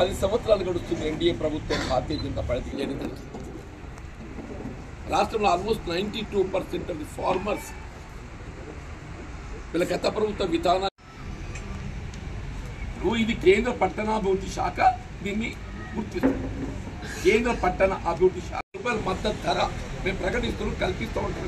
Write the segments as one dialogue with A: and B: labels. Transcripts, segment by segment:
A: పది సంవత్సరాలు గడుస్తుంది ఎన్డీఏ ప్రభుత్వం భారతీయ జనతా పార్టీ చేయడం జరుగుతుంది రాష్ట్రంలో almost ninety two percent of the farmers వీళ్ళ గత ప్రభుత్వ విధానం నువ్వు ఇది కేంద్ర పట్టణాభివృద్ధి శాఖ దీన్ని గుర్తిస్తుంది కేంద్ర పట్టణ అభివృద్ధి శాఖ రూపాయల మద్దతు ధర మేము ప్రకటిస్తున్నాం కల్పిస్తూ ఉంటాం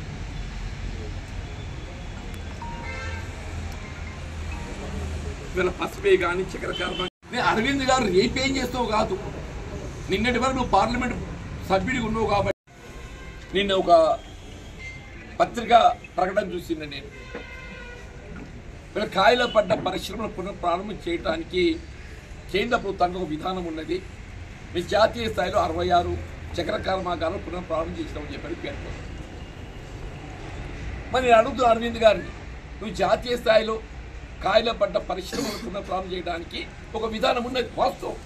A: వీళ్ళ పసుపే కానీ చక్కెర కార్బన్ నేను అరవింద్ గారు రేపేం చేస్తావు కాదు నిన్నటి వరకు నువ్వు పార్లమెంట్ సభ్యుడిగా ఉన్నావు కాబట్టి నిన్న ఒక పత్రిక ప్రకటన చూసింది నేను వీళ్ళ కాయలో పడ్డ పరిశ్రమను పునఃప్రారంభం చేయడానికి కేంద్ర ప్రభుత్వానికి ఒక విధానం ఉన్నది మీ జాతీయ స్థాయిలో అరవై ఆరు చక్ర కర్మాగారం పునఃప్రారంభం చేసినామని చెప్పని పేర్కొన్నారు మరి నేను అడుగుతున్నా అరవింద్ గారిని నువ్వు జాతీయ స్థాయిలో కాయల పడ్డ పరిశ్రమను పునఃప్రారంభం చేయడానికి ఒక విధానం ఉన్నది వాస్తవం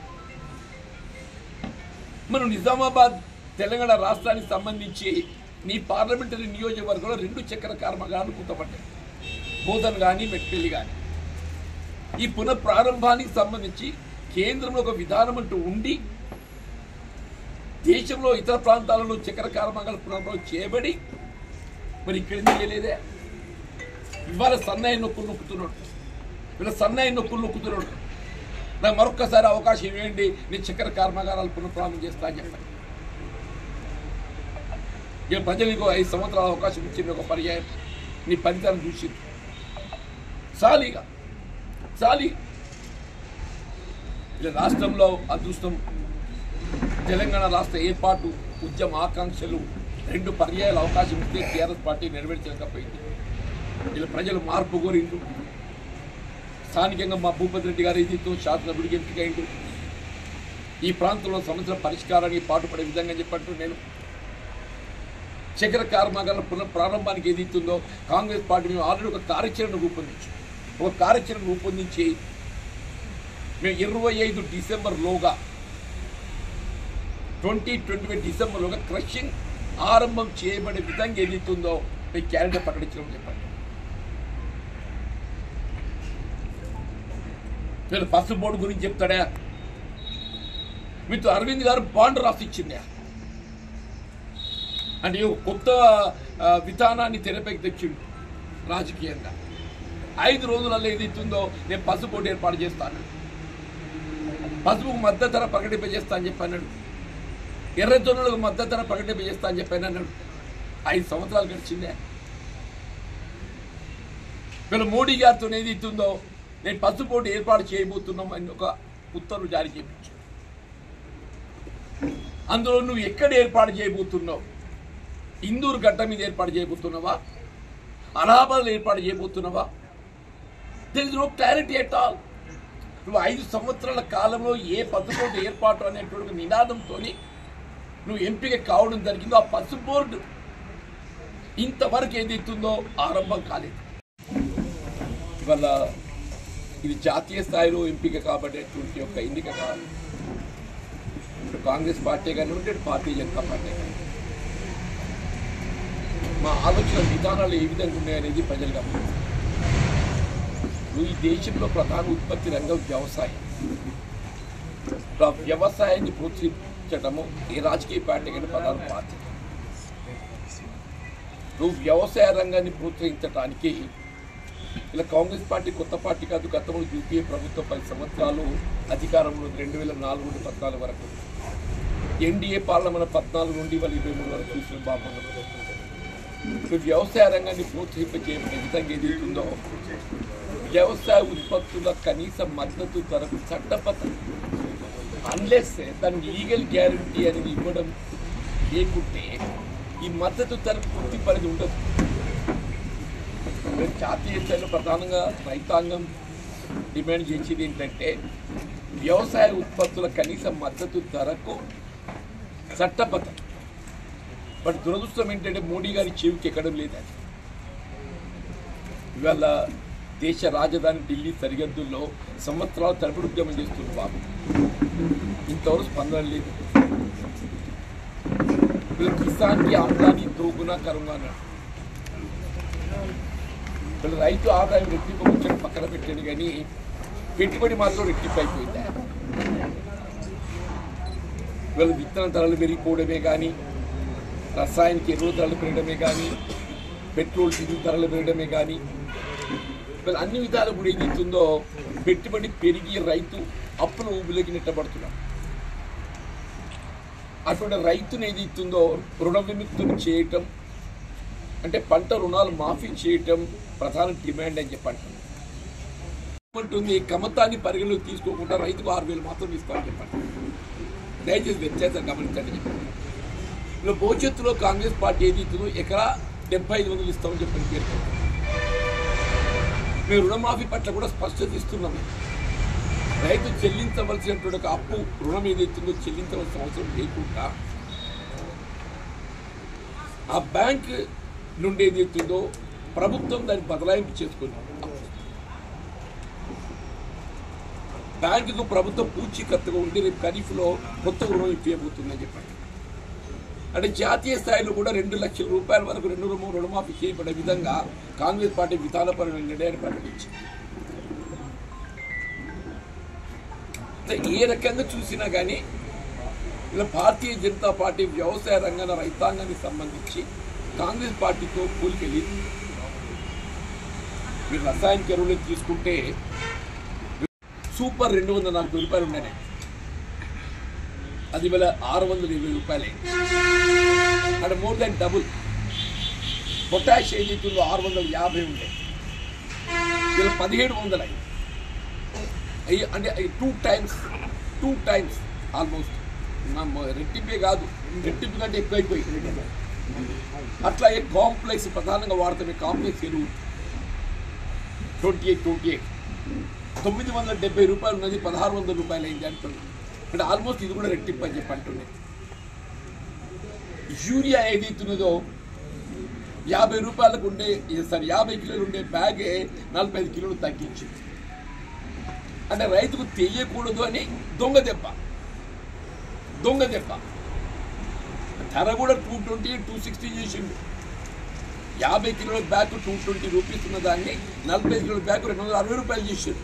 A: మనం నిజామాబాద్ తెలంగాణ రాష్ట్రానికి సంబంధించి నీ పార్లమెంటరీ నియోజకవర్గంలో రెండు చక్కెర కర్మగాలు కూతపడ్డాయి బోధన్ కానీ మెట్పల్లి కానీ ఈ పునఃప్రారంభానికి సంబంధించి కేంద్రంలో ఒక విధానం అంటూ ఉండి దేశంలో ఇతర ప్రాంతాలలో చక్కెర కర్మాగాలు పునఃప్రారంభం చేయబడి మరి ఇక్కడ ఎందుకు చేయలేదే ఇవాళ సన్నాయి నొక్కులు నొక్కుతున్నాడు వీళ్ళ సన్నాయి నొక్కులు నొక్కుతున్నాడు నాకు మరొక్కసారి అవకాశం ఇవ్వండి నేను చక్కెర కర్మాగారాలు పునఃప్రారంభం చేస్తా అని చెప్పాను ఇక ప్రజలకు ఐదు సంవత్సరాల అవకాశం ఇచ్చింది ఒక పర్యాయం నీ ఫలితాన్ని చూసింది చాలీగా చాలి ఇలా రాష్ట్రంలో అదృష్టం తెలంగాణ రాష్ట్ర ఏర్పాటు ఉద్యమ ఆకాంక్షలు రెండు పర్యాయాల అవకాశం ఇస్తే టీఆర్ఎస్ పార్టీ నెరవేర్చలేకపోయింది ఇలా ప్రజలు మార్పు కోరిండు స్థానికంగా మా భూపతి రెడ్డి గారి ఎదుగుతూ శాసనసభ్యుడికి ఎంపికైండు ఈ ప్రాంతంలో సమస్యల పరిష్కారానికి పాటుపడే విధంగా చెప్పట్టు నేను చక్కెర కర్మాగారాల పునః ప్రారంభానికి ఏదైతుందో కాంగ్రెస్ పార్టీ మేము ఆల్రెడీ ఒక కార్యాచరణ రూపొందించాం ఒక కార్యాచరణ రూపొందించి మేము ఇరవై ఐదు డిసెంబర్లోగా ట్వంటీ ట్వంటీ ఫైవ్ డిసెంబర్లోగా క్రషింగ్ ఆరంభం చేయబడే విధంగా ఏదైతుందో మేము క్యాలెండర్ ప్రకటించడం చెప్పండి నేను ఫస్ట్ బోర్డు గురించి చెప్తాడా మీతో అరవింద్ గారు బాండ్ రాసి ఇచ్చిందా అంటే ఒక కొత్త ఆ, విధానాన్ని తెరపైకి తెచ్చిండు రాజకీయంగా ఐదు రోజులలో ఏదైతుందో నేను పసుపు బోర్డు ఏర్పాటు చేస్తాను పసుపుకు మద్దతు ధర ప్రకటింపజేస్తా అని చెప్పి అన్నాడు ఎర్రజొన్నలకు మద్దతు ధర ప్రకటింపజేస్తా అని చెప్పి అన్నాడు ఐదు సంవత్సరాలు గడిచిందే వీళ్ళు మోడీ గారితో ఏది ఇస్తుందో నేను పసుపు బోర్డు ఏర్పాటు చేయబోతున్నాం అని ఒక ఉత్తర్వు జారీ చేయించాడు అందులో నువ్వు ఎక్కడ ఏర్పాటు చేయబోతున్నావు ఇందూరు గడ్డ మీద ఏర్పాటు చేయబోతున్నావా అలహాబాద్లో ఏర్పాటు చేయబోతున్నావా there is no clarity at all నువ్వు ఐదు సంవత్సరాల కాలంలో ఏ పసుపు ఏర్పాటు అనేటువంటి నినాదంతో నువ్వు ఎంపిక కావడం జరిగిందో ఆ పసుపు బోర్డు ఇంతవరకు ఏదైతుందో ఆరంభం కాలేదు ఇవాళ ఇది జాతీయ స్థాయిలో ఎంపిక కాబట్టేటువంటి యొక్క ఎన్నిక కాదు ఇటు కాంగ్రెస్ పార్టీ కానివ్వండి ఇటు భారతీయ జనతా పార్టీ కానివ్వండి మా ఆలోచన విధానాలు ఏ విధంగా ఉన్నాయనేది ప్రజలు గమనించారు ఈ దేశంలో ప్రధాన ఉత్పత్తి రంగం వ్యవసాయం ఆ వ్యవసాయాన్ని ప్రోత్సహించడము ఏ రాజకీయ పార్టీ కంటే ప్రధాన బాధ్యత నువ్వు వ్యవసాయ రంగాన్ని ప్రోత్సహించడానికి ఇలా కాంగ్రెస్ పార్టీ కొత్త పార్టీ కాదు గతంలో యూపీఏ ప్రభుత్వం పది సంవత్సరాలు అధికారంలో రెండు వేల నాలుగు నుండి పద్నాలుగు వరకు ఎన్డీఏ పార్లమెంట్ పద్నాలుగు నుండి వాళ్ళు ఇరవై మూడు వరకు చూసిన బాబు ఇప్పుడు వ్యవసాయ రంగాన్ని ప్రోత్సహింపజేయబడే విధంగా ఏదైతుందో వ్యవసాయ ఉత్పత్తుల కనీస మద్దతు ధరకు చట్టబద్ధం అన్లెస్ దాని లీగల్ గ్యారంటీ అనేది ఇవ్వడం లేకుంటే ఈ మద్దతు ధరకు గుర్తింపనేది ఉండదు ఇప్పుడు జాతీయ స్థాయిలో ప్రధానంగా రైతాంగం డిమాండ్ చేసేది ఏంటంటే వ్యవసాయ ఉత్పత్తుల కనీస మద్దతు ధరకు చట్టబద్ధం బట్ దురదృష్టం ఏంటంటే మోడీ గారి చెవికి ఎక్కడం లేదు అది ఇవాళ దేశ రాజధాని ఢిల్లీ సరిహద్దుల్లో సంవత్సరాల తరపుడు ఉద్యమం చేస్తున్న బాబు ఇంతవరకు స్పందన లేదు వీళ్ళ కిసాన్కి ఆదాని దోగునా కరుంగా అన్నాడు వీళ్ళ రైతు ఆదాయం రెట్టింపు ముచ్చట పక్కన పెట్టాడు కానీ పెట్టుబడి మాత్రం రెట్టింపు అయిపోయింది వీళ్ళ విత్తన ధరలు పెరిగిపోవడమే కానీ రసాయనిక ఎరువుల ధరలు పెరగడమే కానీ పెట్రోల్ డీజిల్ ధరలు పెరగడమే కానీ వీళ్ళ అన్ని విధాలు కూడా ఏం చెప్తుందో పెట్టుబడి పెరిగి రైతు అప్పుల ఊబిలోకి నెట్టబడుతున్నాడు అటువంటి రైతును ఏది ఇస్తుందో రుణ విముక్తులు చేయటం అంటే పంట రుణాలు మాఫీ చేయటం ప్రధాన డిమాండ్ అని చెప్పండి ఉంటుంది కమతాన్ని పరిగణలోకి తీసుకోకుండా రైతుకు ఆరు వేలు మాత్రం ఇస్తామని చెప్పండి దయచేసి వ్యత్యాసం గమనించండి చెప్పండి ఇలా భవిష్యత్తులో కాంగ్రెస్ పార్టీ ఏది ఇస్తుందో ఎకరా డెబ్బై ఐదు వందలు ఇస్తామని చెప్పని పేర్కొంది మేము రుణమాఫీ పట్ల కూడా స్పష్టత ఇస్తున్నాము రైతు చెల్లించవలసినటువంటి ఒక అప్పు రుణం ఏదైతుందో చెల్లించవలసిన అవసరం లేకుండా ఆ బ్యాంక్ నుండి ఏదైతుందో ప్రభుత్వం దాన్ని బదలాయింపు చేసుకుంది బ్యాంకుకు ప్రభుత్వం పూచీకత్తుగా ఉండి రేపు ఖరీఫ్లో కొత్త రుణం ఇప్పబోతుందని చెప్పండి అంటే జాతీయ స్థాయిలో కూడా రెండు లక్షల రూపాయల వరకు రెండు రుణం రుణమాఫీ చేయబడే విధంగా కాంగ్రెస్ పార్టీ విధానపరమైన నిర్ణయాన్ని ప్రకటించింది అంటే ఏ రకంగా చూసినా కానీ ఇలా భారతీయ జనతా పార్టీ వ్యవసాయ రంగాల రైతాంగానికి సంబంధించి కాంగ్రెస్ పార్టీతో కూలికెళ్ళి మీరు రసాయనిక ఎరువులు తీసుకుంటే సూపర్ రెండు వందల నలభై రూపాయలు ఉన్నాయి అది వేల ఆరు వందల ఇరవై రూపాయలే అంటే మోర్ దాన్ డబుల్ పొటాష్ ఏజెంట్లో ఆరు వందల యాభై ఉండే ఇలా పదిహేడు వందలు అయ్యి అయ్యి అంటే two times two times almost రెట్టింపే కాదు రెట్టింపు కంటే ఎక్కువైపోయి అట్లా ఏ కాంప్లెక్స్ ప్రధానంగా వాడతాం కాంప్లెక్స్ ఎరువు ట్వంటీ ఎయిట్ ట్వంటీ ఎయిట్ తొమ్మిది వందల డెబ్బై రూపాయలు ఉన్నది పదహారు వందల రూపాయలు అయింది అంటుంది అంటే ఆల్మోస్ట్ ఇది కూడా రెట్టింపు అని చెప్పి అంటుండే యూరియా ఏదైతున్నదో యాభై రూపాయలకు ఉండే సారీ యాభై కిలోలు ఉండే బ్యాగే నలభై ఐదు కిలోలు తగ్గించింది అంటే రైతుకు తెలియకూడదు అని దొంగ దెబ్బ దొంగ దెబ్బ ధర కూడా టూ ట్వంటీ టూ సిక్స్టీ చేసిండు యాభై కిలోల బ్యాగ్ టూ ట్వంటీ రూపీస్ ఉన్న దాన్ని నలభై కిలోల బ్యాగ్ రెండు వందల అరవై రూపాయలు చేసాడు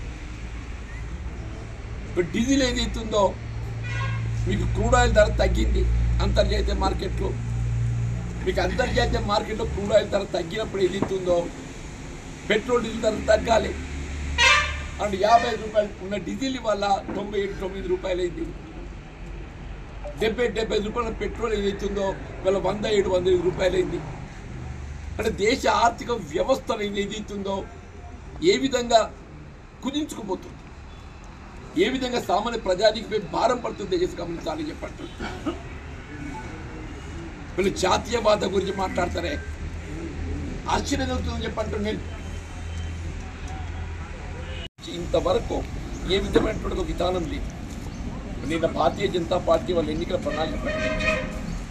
A: ఇప్పుడు డీజిల్ ఏదైతుందో మీకు క్రూడ్ ఆయిల్ ధర తగ్గింది అంతర్జాతీయ మార్కెట్లో మీకు అంతర్జాతీయ మార్కెట్లో క్రూడ్ ఆయిల్ ధర తగ్గినప్పుడు ఏదైతుందో పెట్రోల్ డీజిల్ ధర తగ్గాలి అంటే యాభై ఐదు రూపాయలు ఉన్న డీజిల్ వల్ల తొంభై ఏడు తొమ్మిది రూపాయలు అయింది డెబ్బై డెబ్బై ఐదు రూపాయల పెట్రోల్ ఏదైతుందో వీళ్ళ వంద ఏడు వంద ఐదు రూపాయలు అయింది అంటే దేశ ఆర్థిక వ్యవస్థ ఏదైతుందో ఏ విధంగా కుదించుకుపోతుంది ఏ విధంగా సామాన్య ప్రజానికిపై భారం పడుతుంది దయచేసి గమనించాలని చెప్పట్టు వీళ్ళు జాతీయవాద గురించి మాట్లాడతారే ఆశ్చర్యం కలుగుతుందని చెప్పంటు నేను ఇంతవరకు ఏ విధమైనటువంటి ఒక విధానం లేదు నిన్న భారతీయ జనతా పార్టీ వాళ్ళ ఎన్నికల ప్రణాళిక ప్రకటించారు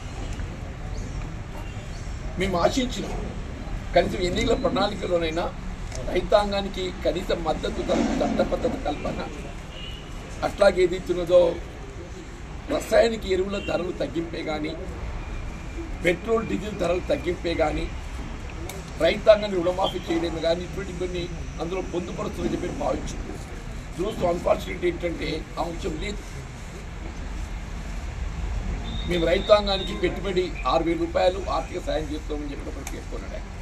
A: మేము ఆశించినాం కనీసం ఎన్నికల ప్రణాళికలోనైనా రైతాంగానికి కనీస మద్దతు ధర చట్టబద్ధత కల్పన అట్లాగే ఏదైతున్నదో రసాయనిక ఎరువుల ధరలు తగ్గింపే కానీ పెట్రోల్ డీజిల్ ధరలు తగ్గింపే కానీ రైతాంగాన్ని రుణమాఫీ చేయడమే కానీ ఇటువంటి కొన్ని అందులో పొందుపరుస్తుందని చెప్పి భావించింది చూస్తూ అన్ఫార్చునేట్ ఏంటంటే ఆ అంశం లేదు మేము రైతాంగానికి పెట్టుబడి ఆరు వేల రూపాయలు ఆర్థిక సాయం చేస్తామని చెప్పి ఒకటి పేర్కొన్నాడు ఆయన.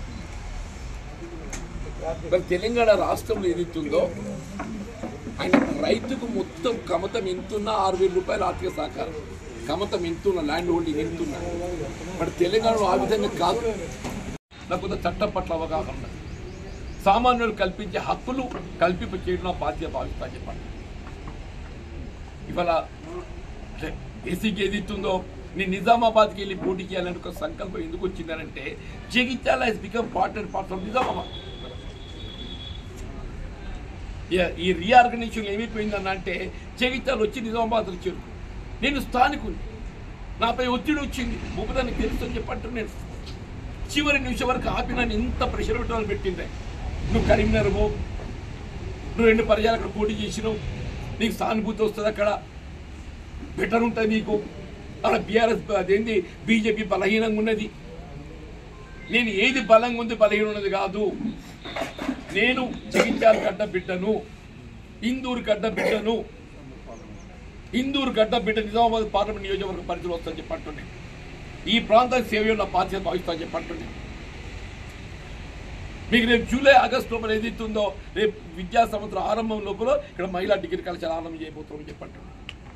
A: మరి తెలంగాణ రాష్ట్రంలో ఏదైతుందో ఆయన రైతుకు మొత్తం కమతం ఎంతున్నా ఆరు వేల రూపాయలు ఆర్థిక సహకారం కమతం ఎంతున్న ల్యాండ్ హోల్డింగ్ ఎంతున్నా మరి తెలంగాణలో ఆ విధంగా కాదు నాకు కొంత చట్టం పట్ల అవగాహన ఉన్నది సామాన్యులు కల్పించే హక్కులు కల్పింప చేయడం నా బాధ్యత భావిస్తా చెప్పండి ఇవాళ ఏసీకి ఏది ఇస్తుందో నేను నిజామాబాద్కి వెళ్ళి పోటీ చేయాలని ఒక సంకల్పం ఎందుకు వచ్చిందనంటే Jagtial is become part and part of Nizamabad ఈ- ఈ రీఆర్గనైజేషన్ ఏమైపోయిందన్న అంటే జగిత్యాలు వచ్చి నిజామాబాద్ వచ్చారు నేను స్థానికుని నాపై ఒత్తిడి వచ్చింది భూపదానికి తెలుసు అని చెప్పంటూ నేను చివరి నిమిషం వరకు ఆపి నన్ను ఇంత ప్రెషర్ పెట్టాలని పెట్టిందే నువ్వు కరీంనగర్ పో నువ్వు రెండు పర్యాలు అక్కడ పోటీ చేసినావు నీకు సానుభూతి వస్తుంది అక్కడ బెటర్ ఉంటుంది నీకు అక్కడ బీఆర్ఎస్ అదేంటి బీజేపీ బలహీనంగా ఉన్నది నేను ఏది బలంగా ఉంది బలహీన ఉన్నది కాదు నేను జగిత్యాల గడ్డ బిడ్డను ఇందూరు గడ్డ బిడ్డను ఇందూరు గడ్డ బిడ్డ నిజామాబాద్ పార్లమెంట్ నియోజకవర్గ పరిధిలో వస్తుందని చెప్పంటుండే ఈ ప్రాంతానికి సేవలో బాధ్యత భావిస్తానని చెప్పంటుండే మీకు రేపు జూలై ఆగస్టు లోపల ఏదైతుందో రేపు విద్యా సంవత్సరం ఆరంభం లోపల ఇక్కడ మహిళా డిగ్రీ కళాశాల ఆరంభం చేయబోతున్నామని చెప్పంటున్నాం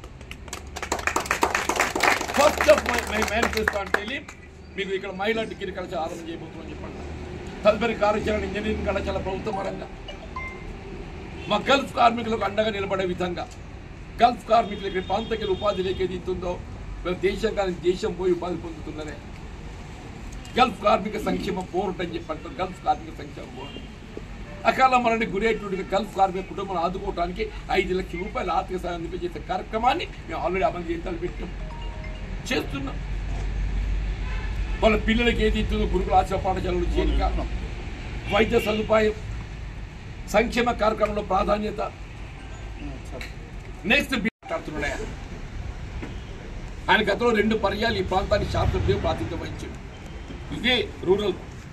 A: first of my my manifesto అంటే వెళ్ళి మీకు ఇక్కడ మహిళా డిగ్రీ కళాశాల ఆరంభం చేయబోతున్నామని చెప్పండి తదుపరి కార్యాచరణ ఇంజనీరింగ్ కళాశాల ప్రభుత్వ పరంగా మా గల్ఫ్ కార్మికులకు అండగా నిలబడే విధంగా గల్ఫ్ కార్మికులకి ఇక్కడ ప్రాంతకి ఉపాధి లేక ఏది ఇస్తుందో వీళ్ళ దేశం కానీ దేశం పోయి ఉపాధి పొందుతున్నదే గల్ఫ్ కార్మిక సంక్షేమ పోరుట్ అని చెప్పంటారు గల్ఫ్ కార్మిక సంక్షేమ పోరుట్ అకాల మరణి గురేటువంటి గల్ఫ్ కార్మిక కుటుంబాన్ని ఆదుకోవడానికి ఐదు లక్షల రూపాయల ఆర్థిక సాయం అందింపజేసే కార్యక్రమాన్ని మేము ఆల్రెడీ అమలు చేయాలి పెట్టాం చేస్తున్నాం వాళ్ళ పిల్లలకి ఏది ఇస్తుందో గురుకుల ఆశ్రమ పాఠశాలలో చేరిక వైద్య సదుపాయం సంక్షేమ కార్యక్రమంలో ప్రాధాన్యత నెక్స్ట్ మాట్లాడుతున్నాడే ఆయన గతంలో రెండు పర్యాలు ఈ ప్రాంతాన్ని శాస్త్రజ్ఞ ప్రాతినిధ్యం వహించాడు ఇదే రూరల్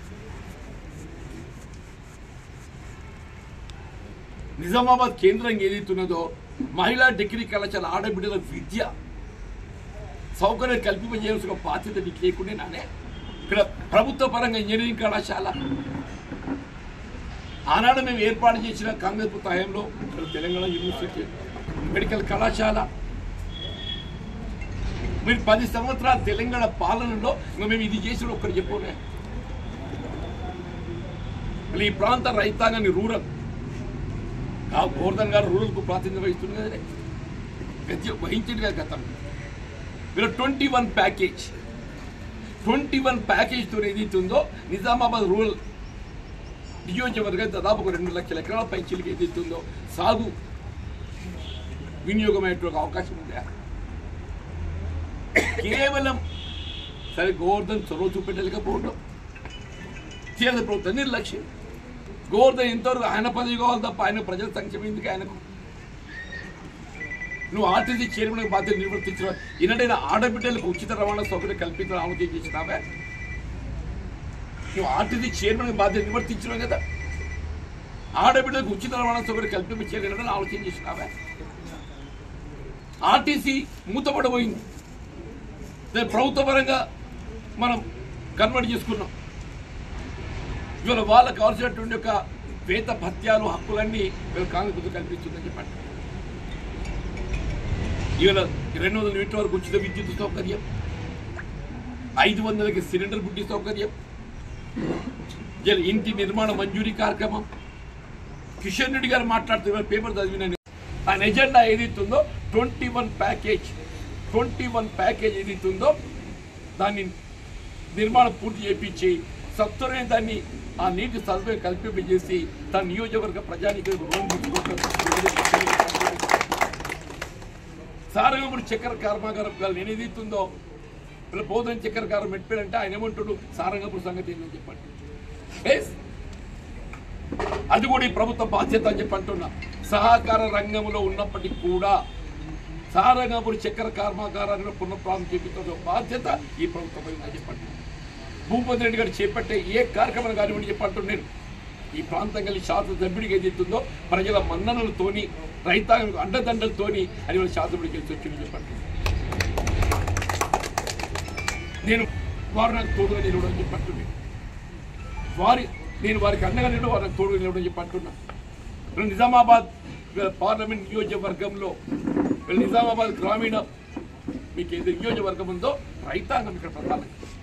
A: నిజామాబాద్ కేంద్రం ఏదైతున్నదో మహిళా డిగ్రీ కళాశాల ఆడబిడ్డల విద్య సౌకర్యం కల్పింపజేయాల్సిన బాధ్యత నీకు లేకుండా నానే ఇక్కడ ప్రభుత్వ పరంగా ఇంజనీరింగ్ కళాశాల ఆనాడు మేము ఏర్పాటు చేసిన కాంగ్రెస్ ప్రభుత్వ హయాంలో ఇక్కడ తెలంగాణ యూనివర్సిటీ మెడికల్ కళాశాల మీరు పది సంవత్సరాల తెలంగాణ పాలనలో ఇంకా మేము ఇది చేసిన ఒక్కరు చెప్పుకోలే మళ్ళీ ఈ ప్రాంత రైతాంగాన్ని రూరల్ ఆ గోవర్ధన్ గారు రూరల్కు ప్రాతినిధ్యం వహిస్తుంది కదండి గద్య వహించింది కదా గతం మీరు twenty one package twenty one ప్యాకేజ్తో ఏదైతే ఉందో నిజామాబాద్ రూరల్ నియోజకవర్గం దాదాపు ఒక రెండు లక్షల ఎకరాల పైచీలకి ఏదైతే ఉందో సాగు వినియోగమయ్యేటువంటి అవకాశం ఉంది కేవలం సరే గోవర్ధన్ చొరవ చూపెట్టలేకపోవడం కేంద్ర ప్రభుత్వం నిర్లక్ష్యం గోవర్ధన్ ఎంతవరకు ఆయన పదవి కావాలి తప్ప ఆయన ప్రజల సంక్షేమం ఎందుకు ఆయనకు నువ్వు ఆర్టీసీ చైర్మన్ బాధ్యత నిర్వర్తించిన ఈనాడైనా ఆడబిడ్డలకు ఉచిత రవాణా సౌకర్యం కల్పించాలని ఆలోచన చేసినావా నువ్వు ఆర్టీసీ చైర్మన్ బాధ్యత నిర్వర్తించినావు కదా ఆడబిడ్డలకు ఉచిత రవాణా సౌకర్యం కల్పించాలని ఆలోచన చేసినావా ఆర్టీసీ మూతపడబోయింది దాన్ని ప్రభుత్వ పరంగా మనం కన్వర్ట్ చేసుకున్నాం ఇవాళ వాళ్ళకు కావాల్సినటువంటి యొక్క వేత భత్యాలు హక్కులన్నీ వీళ్ళ కాంగ్రెస్ ప్రభుత్వం కల్పిస్తుందని చెప్పండి ఇవాళ రెండు వందల మీటర్ వరకు ఉచిత విద్యుత్ సౌకర్యం ఐదు వందలకి సిలిండర్ బుడ్డి సౌకర్యం జల ఇంటి నిర్మాణ మంజూరీ కార్యక్రమం కిషన్ రెడ్డి గారు మాట్లాడుతూ ఇవాళ పేపర్ చదివిన ఆయన ఎజెండా ఏదైతుందో twenty one package twenty one package ఏదైతుందో దాన్ని నిర్మాణం పూర్తి చేయించి సత్వరమే దాన్ని ఆ నీటి సదుపాయం కల్పింపజేసి తన నియోజకవర్గ ప్రజానికి సారంగపురి చక్కెర కర్మాగారం పిల్లలు నేను ఏదైతుందో వీళ్ళ బోధన చక్కెర కారం పెట్టాడంటే ఆయన ఏమంటాడు సారంగపురి సంగతి ఏంటని చెప్పండి Yes? అది కూడా ఈ ప్రభుత్వ బాధ్యత అని చెప్పి అంటున్నా సహకార రంగంలో ఉన్నప్పటికీ కూడా సారంగపురి చక్కెర కర్మాగారాన్ని పునఃప్రారంభం చేపించిన బాధ్యత ఈ ప్రభుత్వం అని చెప్పండి భూపతి రెడ్డి గారు చేపట్టే ఏ కార్యక్రమం కానివ్వండి చెప్పంటున్నాను ఈ ప్రాంతం కలిసి శాసనసభ్యుడికి ఏదైతుందో ప్రజల మన్ననలతోని రైతాంగం అండదండలతోని అని వాళ్ళ శాసనసభ్యుడికి గెలిచి వచ్చింది చెప్పండి నేను వారు నాకు తోడుగా నిలవడం చెప్పంటున్నాను వారి నేను వారికి అండగా నిలవడం వారికి తోడుగా నిలవడం చెప్పంటున్నా ఇప్పుడు నిజామాబాద్ పార్లమెంట్ నియోజకవర్గంలో వీళ్ళ నిజామాబాద్ గ్రామీణ మీకు ఏది నియోజకవర్గం ఉందో రైతాంగం ఇక్కడ ప్రధానంగా